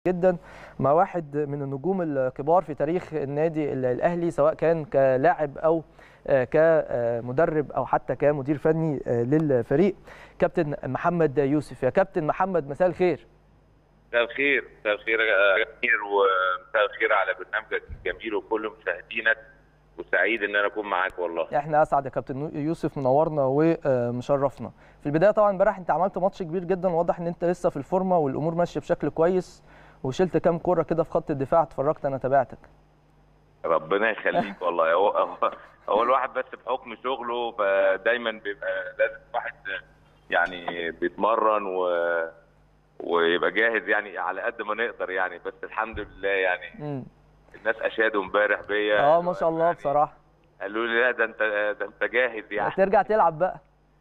جدا مع واحد من النجوم الكبار في تاريخ النادي الاهلي سواء كان كلاعب او كمدرب او حتى كمدير فني للفريق كابتن محمد يوسف يا كابتن محمد مساء الخير مساء الخير مساء الخير يا امير ومساء الخير على برنامجك الجميل وكل مشاهدينك وسعيد ان انا اكون معاك والله احنا اسعد يا كابتن يوسف منورنا ومشرفنا في البدايه طبعا امبارح انت عملت ماتش كبير جدا واضح ان انت لسه في الفورمه والامور ماشيه بشكل كويس وشلت كام كوره كده في خط الدفاع اتفرجت انا تابعتك ربنا يخليك والله هو هو, هو الواحد بس بحكم شغله فدايما بيبقى لازم واحد يعني بيتمرن و ويبقى جاهز يعني على قد ما نقدر يعني بس الحمد لله يعني مم. الناس اشادوا امبارح بيا اه ما شاء الله يعني بصراحه قالوا لي لا ده انت ده انت جاهز يعني ترجع تلعب بقى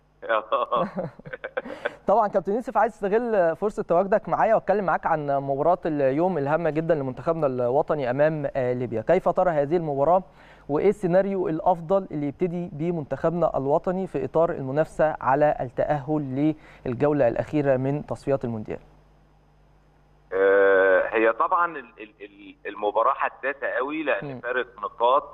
طبعا كابتن يوسف عايز استغل فرصه تواجدك معايا واتكلم معاك عن مباراه اليوم الهامه جدا لمنتخبنا الوطني امام ليبيا كيف ترى هذه المباراه وايه السيناريو الافضل اللي يبتدي بيه منتخبنا الوطني في اطار المنافسه على التاهل للجوله الاخيره من تصفيات المونديال آه، هي طبعا ال- ال- ال- المباراه حساسه قوي مم. لان فارق نقاط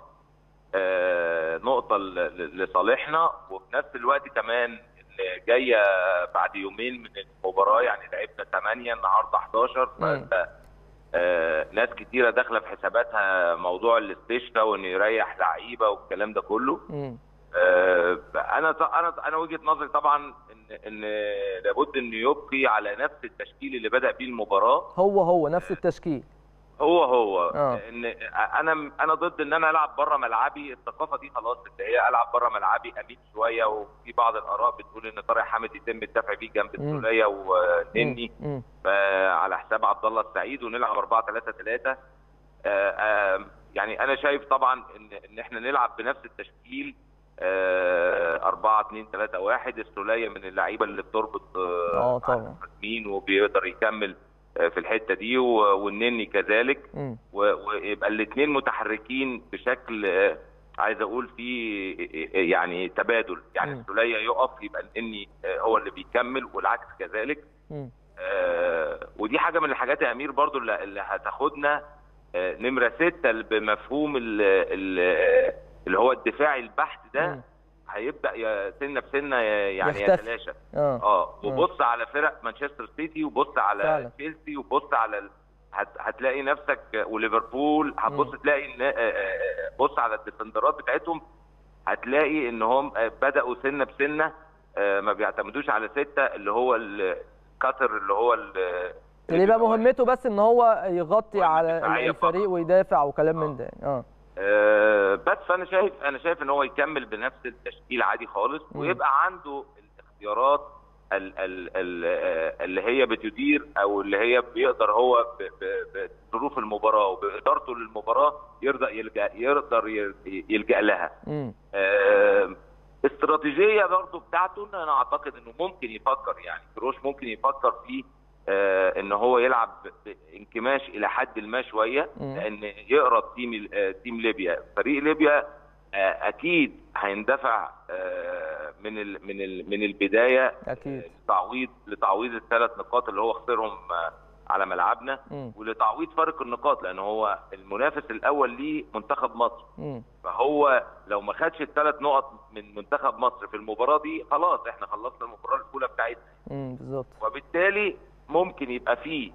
آه، نقطه ل- ل- لصالحنا وفي نفس الوقت كمان اللي جايه بعد يومين من المباراه يعني لعبنا 8 النهارده 11 فانت آه، ناس كتيره داخله في حساباتها موضوع الاستشفاء وانه يريح لعيبه والكلام ده كله مم. آه، انا انا انا وجهه نظري طبعا ان ان لابد انه يبقي على نفس التشكيل اللي بدا بيه المباراه هو هو نفس التشكيل هو هو آه. ان انا انا ضد ان انا العب بره ملعبي الثقافه دي خلاص اللي هي العب بره ملعبي امين شويه وفي بعض الاراء بتقول ان طارق حامد يتم الدفع بيه جنب مم. السوليه ونني مم. على حساب عبد الله السعيد ونلعب 4 3 3 يعني انا شايف طبعا ان ان احنا نلعب بنفس التشكيل 4 2 3 1 السوليه من اللعيبه اللي بتربط اه طبعا مين وبيقدر يكمل آه، في الحته دي و- والنني كذلك مم. و- ويبقى الاثنين متحركين بشكل آه، عايز اقول فيه آه، يعني تبادل يعني مم. السوليه يقف يبقى النني آه، هو اللي بيكمل والعكس كذلك مم. آه، ودي حاجه من الحاجات يا امير برضو اللي اللي هتاخدنا آه، نمره ستة بمفهوم ال- ال- اللي هو الدفاعي البحت ده مم. هيبدا ي- سنه بسنه ي- يعني يختفي. يتلاشى اه اه وبص على فرق مانشستر سيتي وبص على فعلا. تشيلسي وبص على ال... هت... هتلاقي نفسك وليفربول هتبص مم. تلاقي ان آه، آه، بص على الديفندرات بتاعتهم هتلاقي ان هم آه، بداوا سنه بسنه آه، ما بيعتمدوش على سته اللي هو الكاتر اللي هو ال- اللي يبقى مهمته بس ان هو يغطي مهمة على دفاعية الفريق فقط. ويدافع وكلام آه. من ده يعني. اه آه، بس انا شايف انا شايف ان هو يكمل بنفس التشكيل عادي خالص مم. ويبقى عنده الاختيارات ال- ال- ال- آه، اللي هي بتدير او اللي هي بيقدر هو ب- ب- بظروف المباراه وبادارته للمباراه يرضى يلجا يقدر يل- يلجا لها. مم. آه، استراتيجيه برضه بتاعته ان انا اعتقد انه ممكن يفكر يعني كروش ممكن يفكر في آه، ان هو يلعب بانكماش الى حد ما شويه مم. لان يقرا تيم آه، تيم ليبيا فريق ليبيا آه، اكيد هيندفع آه، من ال من ال من البدايه اكيد لتعويض لتعويض الثلاث نقاط اللي هو خسرهم آه، على ملعبنا مم. ولتعويض فرق النقاط لان هو المنافس الاول ليه منتخب مصر مم. فهو لو ما خدش الثلاث نقط من منتخب مصر في المباراه دي خلاص احنا خلصنا المباراه الاولى بتاعتنا مم. بالظبط وبالتالي ممكن يبقى فيه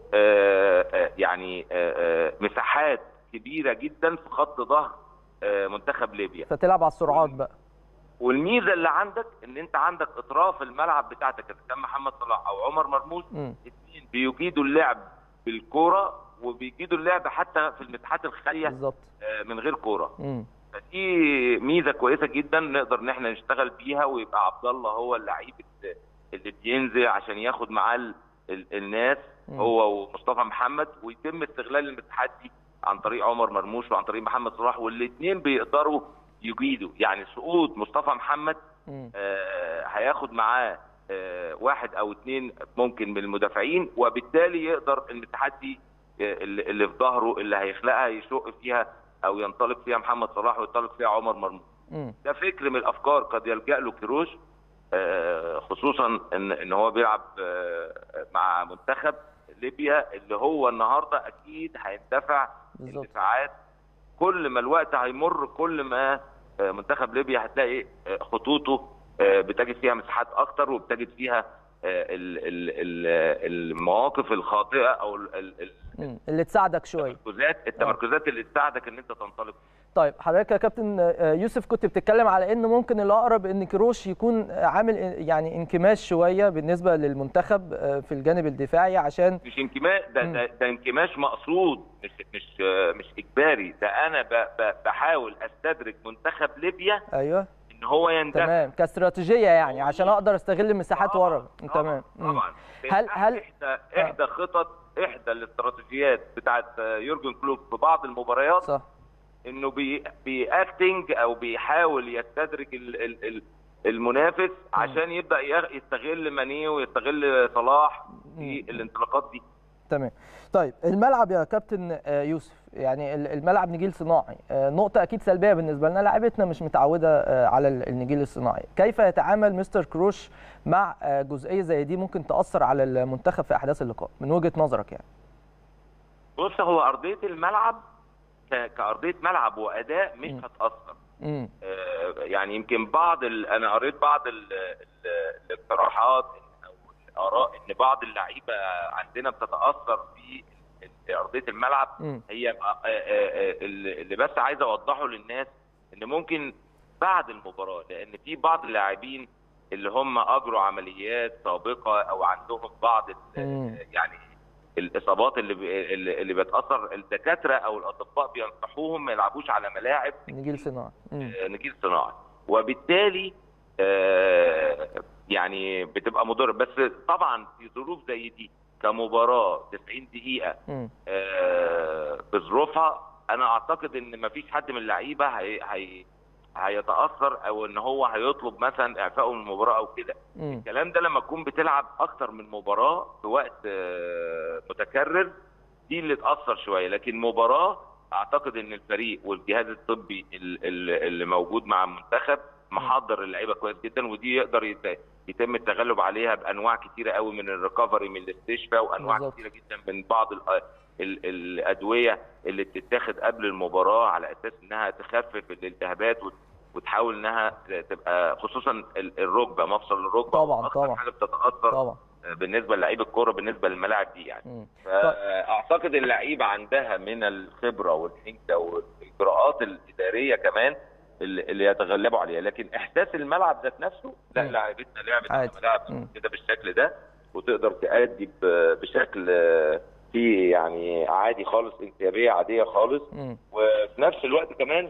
آه، آه، يعني آه، آه، مساحات كبيره جدا في خط ظهر آه، منتخب ليبيا فتلعب على السرعات بقى والميزه اللي عندك ان انت عندك اطراف الملعب بتاعتك اذا كان محمد صلاح او عمر مرموش مم. الاثنين بيجيدوا اللعب بالكوره وبيجيدوا اللعب حتى في المساحات الخاليه بالظبط آه، من غير كوره مم. فدي ميزه كويسه جدا نقدر ان احنا نشتغل بيها ويبقى عبد الله هو اللعيب اللي- اللي بينزل عشان ياخد معاه ال- ال- الناس مم. هو ومصطفى محمد ويتم استغلال المساحات دي عن طريق عمر مرموش وعن طريق محمد صلاح والاثنين بيقدروا يجيدوا يعني سقوط مصطفى محمد مم. آه، هياخد معاه آه، واحد او اثنين ممكن من المدافعين وبالتالي يقدر المساحات دي آه، اللي اللي في ظهره اللي هيخلقها يشق فيها او ينطلق فيها محمد صلاح وينطلق فيها عمر مرموش مم. ده فكر من الافكار قد يلجا له كيروش آه، خصوصا ان ان هو بيلعب آه، مع منتخب ليبيا اللي هو النهارده اكيد هيندفع بالظبط اندفاعات كل ما الوقت هيمر كل ما آه، منتخب ليبيا هتلاقي آه، خطوطه آه، بتجد فيها مساحات اكتر وبتجد فيها آه، ال- ال- ال- المواقف الخاطئه او ال- ال- مم. اللي تساعدك شويه التمركزات التمركزات اللي تساعدك ان انت تنطلق طيب حضرتك يا كابتن آه، يوسف كنت بتتكلم على ان ممكن الاقرب ان كروش يكون عامل يعني انكماش شويه بالنسبه للمنتخب آه، في الجانب الدفاعي عشان مش انكماش ده, مم. ده, ده انكماش مقصود مش مش آه، مش اجباري ده انا ب- ب- بحاول استدرك منتخب ليبيا ايوه ان هو يندفع تمام كاستراتيجيه يعني عشان اقدر استغل المساحات طبعاً، ورا طبعاً، تمام مم. طبعا هل- هل- احدى احدى خطط احدى الاستراتيجيات بتاعت يورجن كلوب في بعض المباريات صح انه بي بيأكتنج او بيحاول يستدرك ال ال ال المنافس عشان يبدا يغ- يستغل ماني ويستغل صلاح في مم. الانطلاقات دي تمام طيب الملعب يا كابتن آه، يوسف يعني ال- الملعب نجيل صناعي آه، نقطة أكيد سلبية بالنسبة لنا لاعبتنا مش متعودة آه، على ال- النجيل الصناعي كيف يتعامل مستر كروش مع آه، جزئية زي دي ممكن تأثر على المنتخب في أحداث اللقاء من وجهة نظرك يعني بص هو ارضيه الملعب ك- كارضيه ملعب واداء مش مم. هتاثر امم آه، يعني يمكن بعض ال... انا قريت بعض ال... ال... الاقتراحات او الاراء ان بعض اللعيبه عندنا بتتاثر في ال- ارضيه الملعب امم هي آه، آه، آه، اللي اللي بس عايز اوضحه للناس ان ممكن بعد المباراه لان في بعض اللاعبين اللي هم اجروا عمليات سابقه او عندهم بعض ال- مم. يعني الاصابات اللي بي- اللي اللي بتاثر الدكاتره او الاطباء بينصحوهم ما يلعبوش على ملاعب نجيل صناعي امم نجيل صناعي وبالتالي آه، يعني بتبقى مضر بس طبعا في ظروف زي دي كمباراه 90 دقيقه امم آه، بظروفها انا اعتقد ان مفيش حد من اللعيبه هي هي هيتاثر او ان هو هيطلب مثلا اعفائه من المباراه او كده امم الكلام ده لما تكون بتلعب اكتر من مباراه في وقت آه، متكرر دي اللي تاثر شويه لكن مباراه اعتقد ان الفريق والجهاز الطبي ال- ال- اللي موجود مع المنتخب محضر اللعيبه كويس جدا ودي يقدر يت- يتم التغلب عليها بانواع كتيره قوي من الريكفري من الاستشفاء وانواع بالظبط. كتيره جدا من بعض ال- ال- الادويه اللي بتتاخد قبل المباراه على اساس انها تخفف الالتهابات وت- وتحاول انها تبقى خصوصا ال- الركبه مفصل الركبه طبعاً، أكتر طبعاً. حاجه بتتاثر طبعا بالنسبه للعيبه الكوره بالنسبه للملاعب دي يعني مم. فاعتقد اللعيبه عندها من الخبره والحنكه والاجراءات الاداريه كمان اللي اللي يتغلبوا عليها لكن احساس الملعب ذات نفسه لا مم. لعيبتنا لعبت على عادي. ملاعب مم. كده بالشكل ده وتقدر تأدي ب- بشكل آه، فيه يعني عادي خالص انسيابيه عاديه خالص مم. وفي نفس الوقت كمان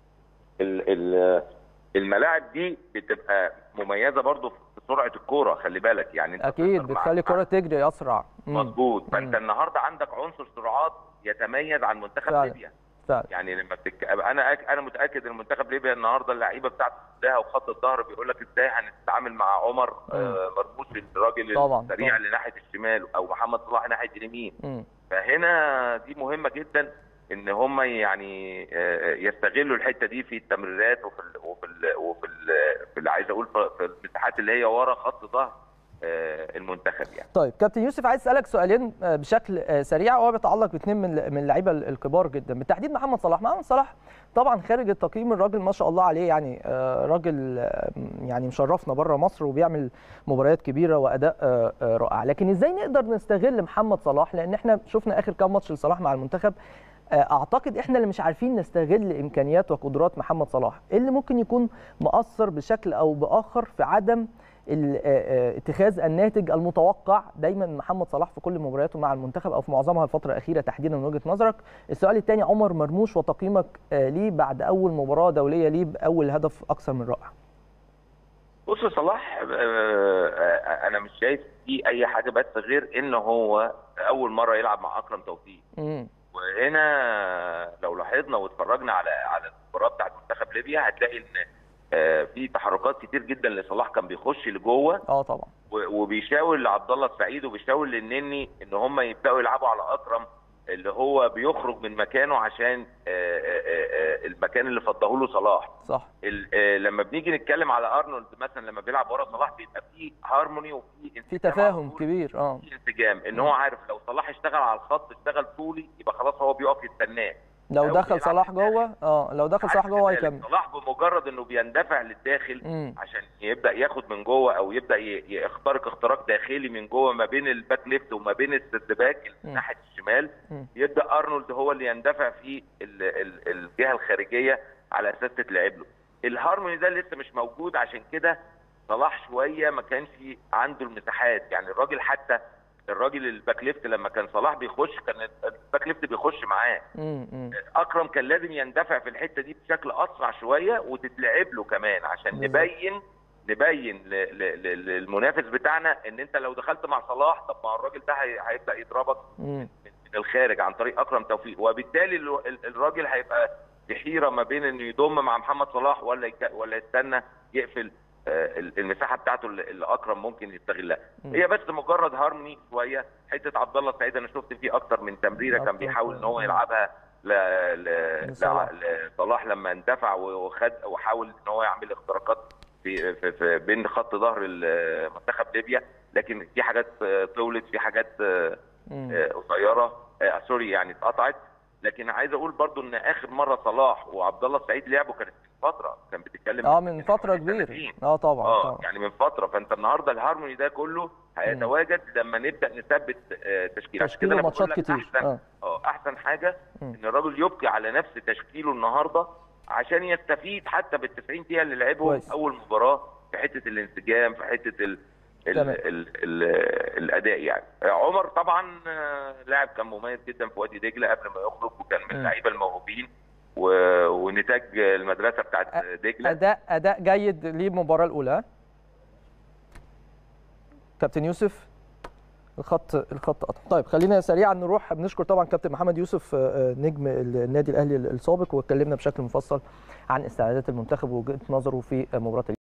ال- ال- الملاعب دي بتبقى مميزه برضو في سرعه الكوره خلي بالك يعني انت اكيد بتقدر مع- بتخلي الكره تجري اسرع مم. مظبوط فانت مم. النهارده عندك عنصر سرعات يتميز عن منتخب فعلا. ليبيا فعلا يعني لما بتك... انا أك... انا متاكد ان منتخب ليبيا النهارده اللعيبه بتاعته ده وخط الظهر بيقول لك ازاي هنتعامل مع عمر آه مرموش الراجل طبعاً، السريع طبعاً. اللي ناحيه الشمال او محمد صلاح ناحيه اليمين مم. فهنا دي مهمه جدا ان هم يعني آه، يستغلوا الحته دي في التمريرات وفي ال وفي ال وفي ال في اللي عايز اقول في في المساحات اللي هي ورا خط ظهر آه، المنتخب يعني طيب كابتن يوسف عايز اسالك سؤالين آه، بشكل آه، سريع وهو بيتعلق باثنين من من اللعيبه الكبار جدا بالتحديد محمد صلاح محمد صلاح طبعا خارج التقييم الراجل ما شاء الله عليه يعني آه، راجل آه، يعني مشرفنا بره مصر وبيعمل مباريات كبيره واداء آه، آه، رائع لكن ازاي نقدر نستغل محمد صلاح لان احنا شفنا اخر كام ماتش لصلاح مع المنتخب آه، اعتقد احنا اللي مش عارفين نستغل امكانيات وقدرات محمد صلاح إيه اللي ممكن يكون مؤثر بشكل او باخر في عدم ال- آه، آه، اتخاذ الناتج المتوقع دايما من محمد صلاح في كل مبارياته مع المنتخب او في معظمها الفتره الاخيره تحديدا من وجهه نظرك السؤال الثاني عمر مرموش وتقييمك آه، ليه بعد اول مباراه دوليه ليه باول هدف اكثر من رائع بص صلاح آه، آه، انا مش شايف فيه اي حاجه بس غير ان هو اول مره يلعب مع اكرم توفيق امم وهنا لو لاحظنا واتفرجنا على على المباراه بتاعت منتخب ليبيا هتلاقي ان آه، في تحركات كتير جدا لصلاح كان بيخش لجوه اه طبعا و- وبيشاور لعبد الله السعيد وبيشاور للنني ان هم يبداوا يلعبوا على اكرم اللي هو بيخرج من مكانه عشان آه، آه، آه، المكان اللي فضله له صلاح صح ال- آه، لما بنيجي نتكلم على ارنولد مثلا لما بيلعب ورا صلاح بيبقى فيه هارموني وفي في انسجام تفاهم على طول. كبير اه في انسجام ان هو عارف لو صلاح اشتغل على الخط اشتغل طولي يبقى خلاص هو بيقف يستناه لو لو دخل بيلعب صلاح في الداخل. جوه اه لو دخل صلاح عكس جوه ذلك، هيكمل صلاح بمجرد انه بيندفع للداخل امم عشان يبدا ياخد من جوه او يبدا ي- يخترق اختراق داخلي من جوه ما بين الباك ليفت وما بين السيرد باك مم. ناحيه الشمال مم. يبدا ارنولد هو اللي يندفع في ال- ال- الجهه الخارجيه على اساس تتلعب له الهارموني ده لسه مش موجود عشان كده صلاح شويه ما كانش عنده المساحات يعني الراجل حتى الراجل الباك ليفت لما كان صلاح بيخش كان الباك ليفت بيخش معاه امم اكرم كان لازم يندفع في الحته دي بشكل اسرع شويه وتتلعب له كمان عشان بالظبط. نبين نبين ل- ل- ل- للمنافس بتاعنا ان انت لو دخلت مع صلاح طب ما الراجل ده هي- هيبدا يضربك امم من من الخارج عن طريق اكرم توفيق وبالتالي ال- ال- الراجل هيبقى في حيره ما بين انه يضم مع محمد صلاح ولا يك- ولا يستنى يقفل آه، ال- المساحه بتاعته اللي اللي اكرم ممكن يستغلها مم. هي بس مجرد هارموني شويه حته عبد الله السعيد انا شفت فيه اكتر من تمريره كان أكتر. بيحاول ان هو مم. يلعبها ل... ل... لصلاح. ل- لصلاح لما اندفع وخد وحاول ان هو يعمل اختراقات في, في, في بين خط ظهر ال- منتخب ليبيا لكن في حاجات آه، طولت في حاجات آه، امم آه، قصيره آه، سوري يعني اتقطعت لكن عايز اقول برضو ان اخر مره صلاح وعبد الله السعيد لعبوا كانت من فتره كان بتتكلم اه من فتره حوالي كبيره سنتين. اه طبعا اه طبعا يعني من فتره فانت النهارده الهارموني ده كله هيتواجد لما نبدا نثبت آه، تشكيل عشان كده تشكيله انا ماتشات بقول لك كتير احسن اه اه احسن حاجه مم. ان الراجل يبقي على نفس تشكيله النهارده عشان يستفيد حتى بال 90 دقيقه اللي لعبهم كويس. اول مباراه في حته الانسجام في حته ال ال تمام. ال ال الاداء يعني عمر طبعا آه، لاعب كان مميز جدا في وادي دجله قبل ما يخرج وكان من مم. اللعيبه الموهوبين و- ونتاج المدرسه بتاعت دجله اداء اداء جيد للمباراه الاولى ها؟ كابتن يوسف الخط الخط قطع طيب خلينا سريعا نروح بنشكر طبعا كابتن محمد يوسف آه، نجم النادي الاهلي السابق واتكلمنا بشكل مفصل عن استعدادات المنتخب ووجهه نظره في مباراه